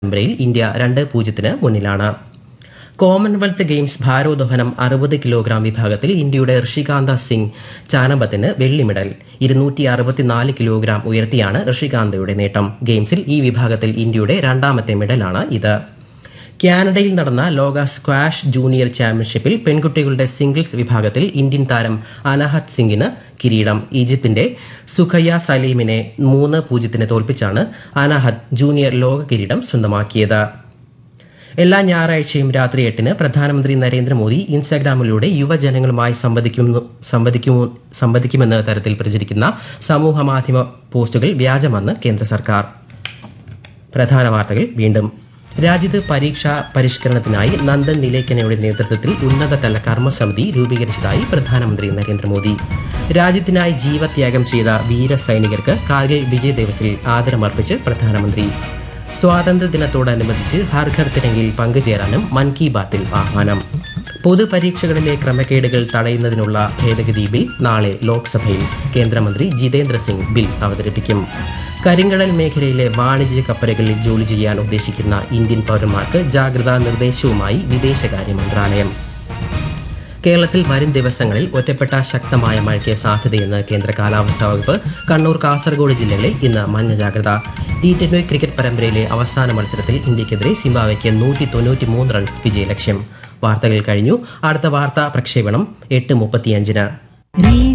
പരമ്പരയിൽ ഇന്ത്യ രണ്ട് പൂജ്യത്തിന് മുന്നിലാണ് കോമൺവെൽത്ത് ഗെയിംസ് ഭാരോദ്വഹനം അറുപത് കിലോഗ്രാം വിഭാഗത്തിൽ ഇന്ത്യയുടെ ഋഷികാന്ത സിംഗ് ചാനബത്തിന് വെള്ളി മെഡൽ ഇരുന്നൂറ്റി അറുപത്തിനാല് കിലോഗ്രാം ഉയർത്തിയാണ് ഋഷികാന്തയുടെ നേട്ടം ഗെയിംസിൽ ഈ വിഭാഗത്തിൽ ഇന്ത്യയുടെ രണ്ടാമത്തെ മെഡലാണ് ഇത് കാനഡയിൽ നടന്ന ലോക സ്ക്വാഷ് ജൂനിയർ ചാമ്പ്യൻഷിപ്പിൽ പെൺകുട്ടികളുടെ സിംഗിൾസ് വിഭാഗത്തിൽ ഇന്ത്യൻ താരം അനഹത് സിംഗിന് കിരീടം ഈജിപ്തിന്റെ സുഖയ്യ സലീമിനെ മൂന്ന് പൂജ്യത്തിന് തോൽപ്പിച്ചാണ് അനഹത് ജൂനിയർ ലോക കിരീടം സ്വന്തമാക്കിയത് എല്ലാ ഞായറാഴ്ചയും രാത്രി എട്ടിന് പ്രധാനമന്ത്രി നരേന്ദ്രമോദി ഇൻസ്റ്റാഗ്രാമിലൂടെ യുവജനങ്ങളുമായി സംവദിക്കുന്നു സംവദിക്കുമോ സംവദിക്കുമെന്ന തരത്തിൽ പ്രചരിക്കുന്ന സമൂഹ മാധ്യമ പോസ്റ്റുകൾ വ്യാജമെന്ന് കേന്ദ്ര സർക്കാർ പ്രധാന വാർത്തകൾ വീണ്ടും രാജ്യത്ത് പരീക്ഷാ പരിഷ്കരണത്തിനായി നന്ദൻ നിലേക്കനയുടെ നേതൃത്വത്തിൽ ഉന്നതതല കർമ്മസമിതി രൂപീകരിച്ചതായി പ്രധാനമന്ത്രി നരേന്ദ്രമോദി രാജ്യത്തിനായി ജീവത്യാഗം ചെയ്ത വീര സൈനികർക്ക് കാർഗിൽ വിജയ് ദിവസിൽ ആദരമർപ്പിച്ച് പ്രധാനമന്ത്രി സ്വാതന്ത്ര്യദിനത്തോടനുബന്ധിച്ച് ഹർ ഘർ തിരങ്കിൽ പങ്കുചേരാനും മൻ കി ബാത്തിൽ ആഹ്വാനം പൊതുപരീക്ഷകളിലെ ക്രമക്കേടുകൾ തടയുന്നതിനുള്ള ഭേദഗതി ബിൽ നാളെ ലോക്സഭയിൽ കേന്ദ്രമന്ത്രി ജിതേന്ദ്ര സിംഗ് ബിൽ അവതരിപ്പിക്കും കരിങ്കടൽ മേഖലയിലെ വാണിജ്യ കപ്പലുകളിൽ ജോലി ചെയ്യാൻ ഉദ്ദേശിക്കുന്ന ഇന്ത്യൻ പൗരന്മാർക്ക് ജാഗ്രതാ നിർദ്ദേശവുമായി വിദേശകാര്യ മന്ത്രാലയം കേരളത്തിൽ വരും ദിവസങ്ങളിൽ ഒറ്റപ്പെട്ട ശക്തമായ മഴയ്ക്ക് സാധ്യതയെന്ന് കേന്ദ്ര കാലാവസ്ഥാ വകുപ്പ് കണ്ണൂർ കാസർഗോഡ് ജില്ലകളിൽ ഇന്ന് മഞ്ഞ ജാഗ്രത ടി ട്വന്റി ക്രിക്കറ്റ് പരമ്പരയിലെ അവസാന മത്സരത്തിൽ ഇന്ത്യക്കെതിരെ സിംബാബ്വെക്ക് നൂറ്റി തൊണ്ണൂറ്റി മൂന്ന് റൺസ് വിജയലക്ഷ്യം വാർത്തകൾ കഴിഞ്ഞു അടുത്ത വാർത്താ പ്രക്ഷേപണം എട്ട് മുപ്പത്തിയഞ്ചിന്